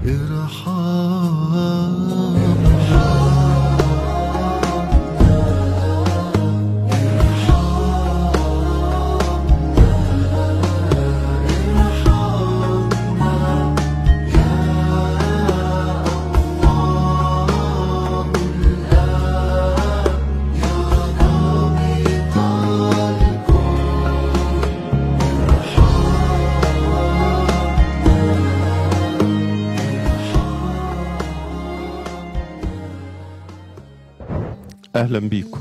أهلا بيكم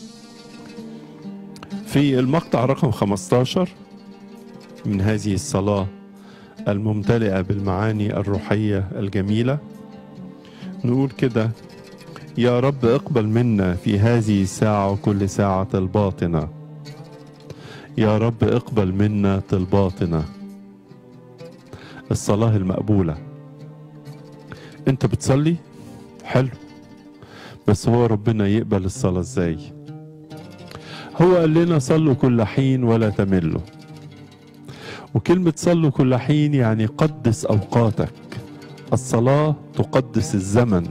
في المقطع رقم 15 من هذه الصلاة الممتلئة بالمعاني الروحية الجميلة نقول كده يا رب اقبل منا في هذه الساعة وكل ساعة الباطنة يا رب اقبل منا طلباتنا الصلاة المقبولة انت بتصلي حلو بس هو ربنا يقبل الصلاة ازاي هو قال لنا صلوا كل حين ولا تملوا وكلمة صلوا كل حين يعني قدس أوقاتك الصلاة تقدس الزمن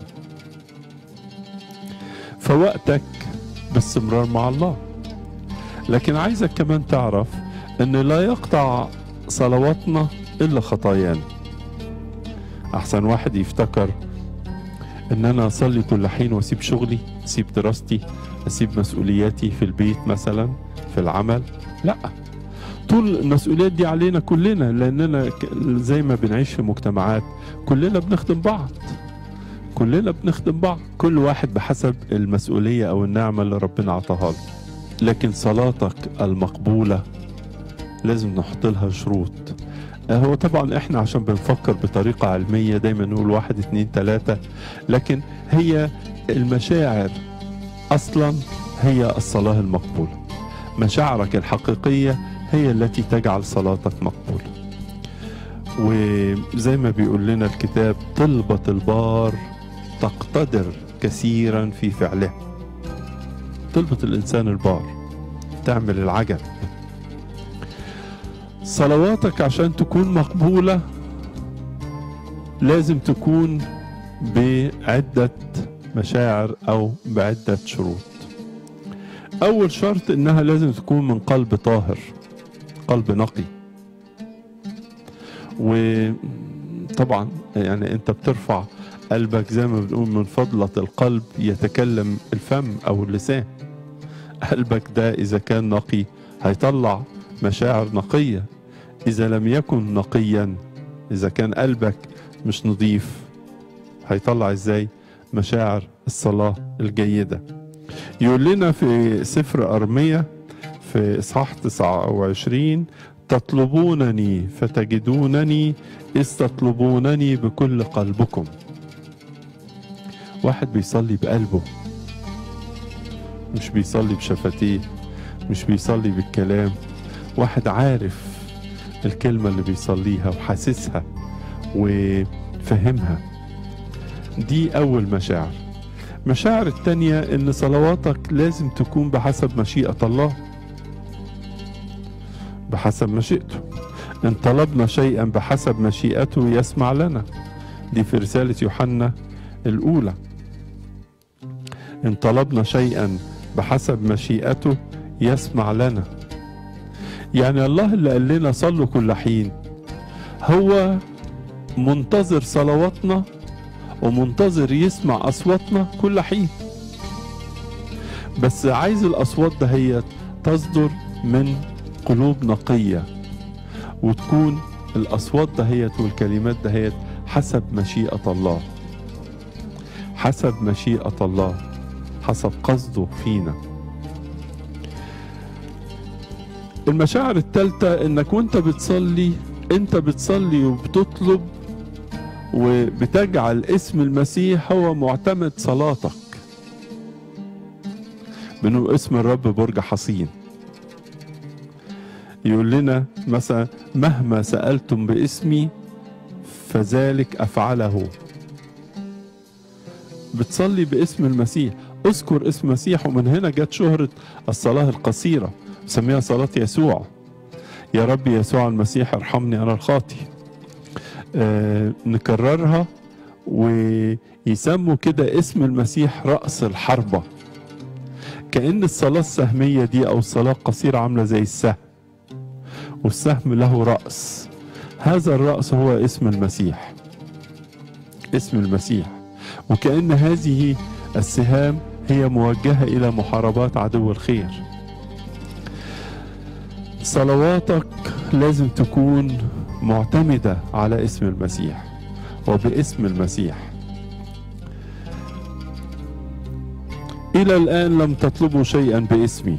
فوقتك باستمرار مع الله لكن عايزك كمان تعرف ان لا يقطع صلواتنا الا خطايانا احسن واحد يفتكر ان انا اصلي كل حين واسيب شغلي اسيب دراستي اسيب مسؤولياتي في البيت مثلا في العمل لا طول المسؤوليات دي علينا كلنا لاننا زي ما بنعيش في مجتمعات كلنا بنخدم بعض كلنا بنخدم بعض كل واحد بحسب المسؤولية او النعمة اللي ربنا عطاها له لكن صلاتك المقبولة لازم نحط لها شروط هو طبعا احنا عشان بنفكر بطريقة علمية دايما نقول واحد اتنين تلاتة لكن هي المشاعر اصلا هي الصلاة المقبولة مشاعرك الحقيقية هي التي تجعل صلاتك مقبولة وزي ما بيقول لنا الكتاب طلبة البار تقتدر كثيرا في فعلها طلبة الإنسان البار تعمل العجب صلواتك عشان تكون مقبولة لازم تكون بعدة مشاعر أو بعدة شروط أول شرط إنها لازم تكون من قلب طاهر قلب نقي وطبعا يعني أنت بترفع قلبك زي ما بنقول من فضلة القلب يتكلم الفم أو اللسان قلبك ده إذا كان نقي هيطلع مشاعر نقية إذا لم يكن نقيا إذا كان قلبك مش نظيف هيطلع إزاي مشاعر الصلاة الجيدة يقول لنا في سفر أرمية في إصحاح 29 تطلبونني فتجدونني إذ تطلبونني بكل قلبكم واحد بيصلي بقلبه مش بيصلي بشفتيه مش بيصلي بالكلام واحد عارف الكلمة اللي بيصليها وحاسسها وفهمها دي أول مشاعر مشاعر التانية إن صلواتك لازم تكون بحسب مشيئة الله بحسب مشيئته إن طلبنا شيئا بحسب مشيئته يسمع لنا دي في رسالة يوحنا الأولى إن طلبنا شيئا بحسب مشيئته يسمع لنا يعني الله اللي قال لنا صلوا كل حين هو منتظر صلواتنا ومنتظر يسمع أصواتنا كل حين بس عايز الأصوات ده هي تصدر من قلوب نقية وتكون الأصوات دهيت والكلمات دهيت حسب مشيئة الله حسب مشيئة الله حسب قصده فينا المشاعر التالتة انك وانت بتصلي انت بتصلي وبتطلب وبتجعل اسم المسيح هو معتمد صلاتك بنقول اسم الرب برج حصين يقول لنا مثلا مهما سألتم باسمي فذلك أفعله بتصلي باسم المسيح اذكر اسم المسيح ومن هنا جت شهرة الصلاة القصيرة سميها صلاة يسوع يا رب يسوع المسيح ارحمني أنا الخاطي آه نكررها ويسموا كده اسم المسيح رأس الحربة كأن الصلاة السهمية دي أو الصلاة القصيرة عاملة زي السهم والسهم له رأس هذا الرأس هو اسم المسيح اسم المسيح وكأن هذه السهام هي موجهة إلى محاربات عدو الخير صلواتك لازم تكون معتمدة على اسم المسيح وباسم المسيح إلى الآن لم تطلبوا شيئا باسمي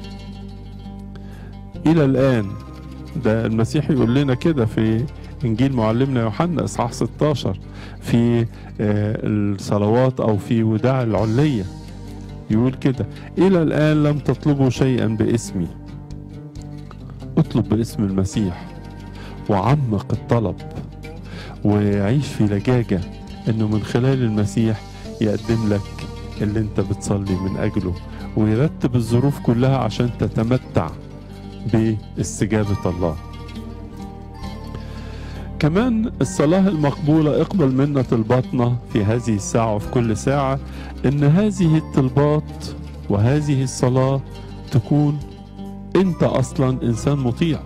إلى الآن ده المسيح يقول لنا كده في إنجيل معلمنا يوحنا إصحاح 16 في الصلوات أو في وداع العلية يقول كده إلى الآن لم تطلبوا شيئا باسمي اطلب باسم المسيح وعمق الطلب وعيش في لجاجة انه من خلال المسيح يقدم لك اللي انت بتصلي من اجله ويرتب الظروف كلها عشان تتمتع باستجابة الله كمان الصلاة المقبولة اقبل منا طلباتنا في هذه الساعة وفي كل ساعة ان هذه الطلبات وهذه الصلاة تكون انت اصلا انسان مطيع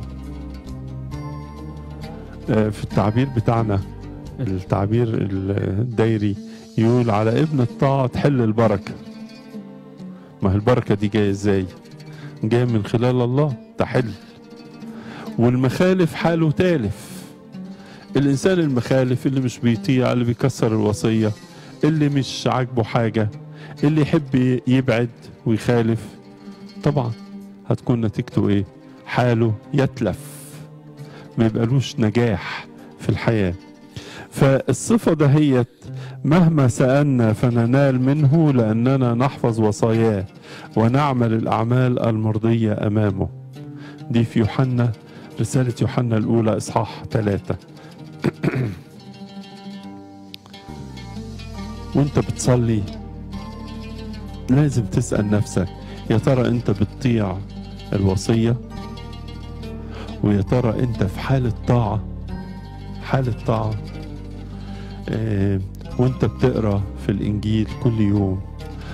في التعبير بتاعنا التعبير الدايري يقول على ابن الطاعة تحل البركة ما هي البركة دي جاية ازاي جاية من خلال الله تحل والمخالف حاله تالف الانسان المخالف اللي مش بيطيع اللي بيكسر الوصية اللي مش عاجبه حاجة اللي يحب يبعد ويخالف طبعا هتكون نتيجته ايه حاله يتلف ما يبقالوش نجاح في الحياة فالصفة دهيت مهما سألنا فننال منه لأننا نحفظ وصاياه ونعمل الأعمال المرضية أمامه دي في يوحنا رسالة يوحنا الأولى إصحاح ثلاثة وانت بتصلي لازم تسأل نفسك يا ترى انت بتطيع الوصية ويا ترى انت في حالة طاعة حالة طاعة اه وانت بتقرا في الانجيل كل يوم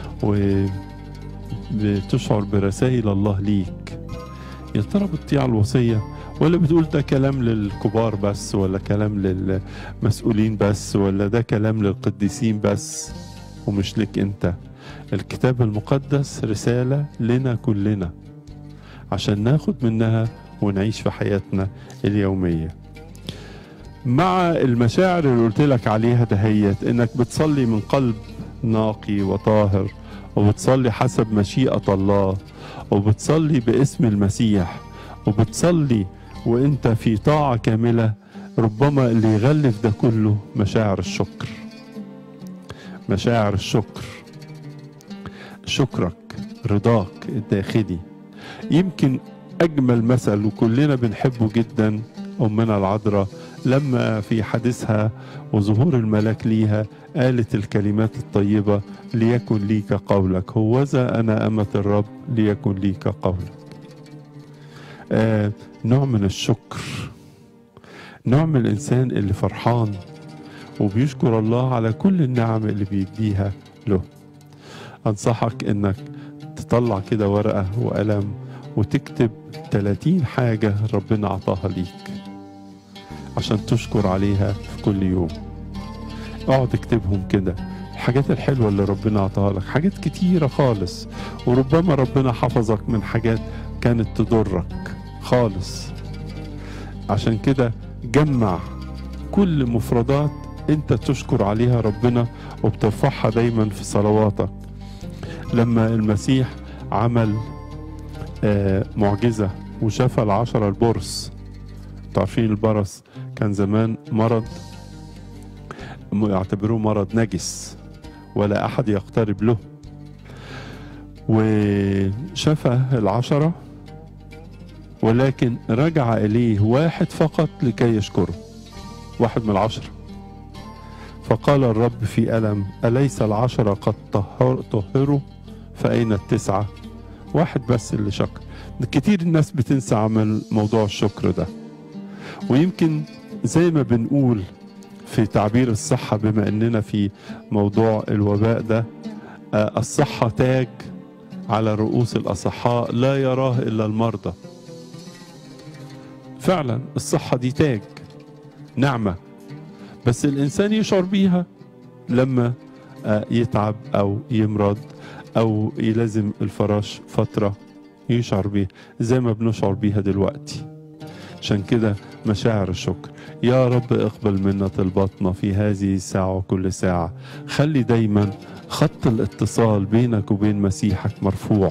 وبتشعر برسائل الله ليك يا ترى بتطيع الوصية ولا بتقول ده كلام للكبار بس ولا كلام للمسؤولين بس ولا ده كلام للقديسين بس ومش لك انت الكتاب المقدس رسالة لنا كلنا عشان ناخد منها ونعيش في حياتنا اليومية مع المشاعر اللي قلت لك عليها دهيت انك بتصلي من قلب ناقي وطاهر وبتصلي حسب مشيئة الله وبتصلي باسم المسيح وبتصلي وانت في طاعة كاملة ربما اللي يغلف ده كله مشاعر الشكر مشاعر الشكر شكرك رضاك الداخلي يمكن أجمل مثل وكلنا بنحبه جدا أمنا العذراء لما في حديثها وظهور الملاك ليها قالت الكلمات الطيبة ليكن ليك قولك هوذا أنا أمة الرب ليكن ليك قولك آه نوع من الشكر نوع من الإنسان اللي فرحان وبيشكر الله على كل النعم اللي بيديها له أنصحك إنك تطلع كده ورقة وقلم وتكتب 30 حاجة ربنا عطاها ليك عشان تشكر عليها في كل يوم اقعد اكتبهم كده الحاجات الحلوة اللي ربنا عطاها لك حاجات كتيرة خالص وربما ربنا حفظك من حاجات كانت تضرك خالص عشان كده جمع كل مفردات انت تشكر عليها ربنا وبترفعها دايما في صلواتك لما المسيح عمل آه معجزة وشفى العشرة البرص تعرفين البرص كان زمان مرض يعتبروه مرض نجس ولا أحد يقترب له وشفى العشرة ولكن رجع إليه واحد فقط لكي يشكره واحد من العشرة فقال الرب في ألم أليس العشرة قد طهر طهروا فأين التسعة واحد بس اللي شكر كتير الناس بتنسى عمل موضوع الشكر ده ويمكن زي ما بنقول في تعبير الصحة بما أننا في موضوع الوباء ده آه، الصحة تاج على رؤوس الأصحاء لا يراه إلا المرضى فعلا الصحة دي تاج نعمة بس الإنسان يشعر بيها لما آه، يتعب أو يمرض أو يلازم الفراش فترة يشعر بيها زي ما بنشعر بيها دلوقتي عشان كده مشاعر الشكر يا رب اقبل منا طلباتنا في هذه الساعة وكل ساعة خلي دايما خط الاتصال بينك وبين مسيحك مرفوع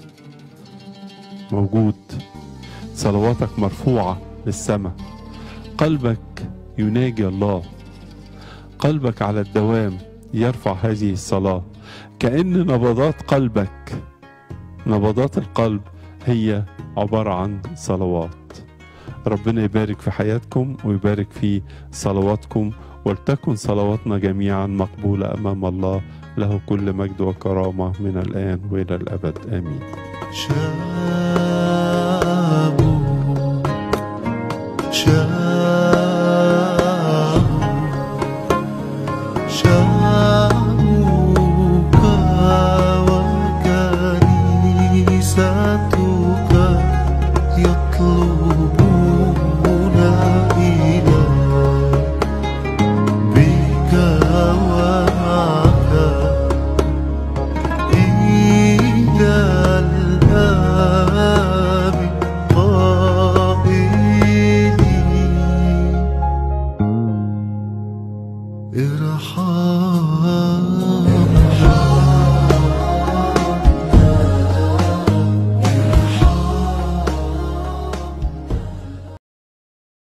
موجود صلواتك مرفوعة للسماء قلبك يناجي الله قلبك على الدوام يرفع هذه الصلاة كأن نبضات قلبك نبضات القلب هي عبارة عن صلوات ربنا يبارك في حياتكم ويبارك في صلواتكم ولتكن صلواتنا جميعا مقبولة أمام الله له كل مجد وكرامة من الآن وإلى الأبد آمين شابو شابو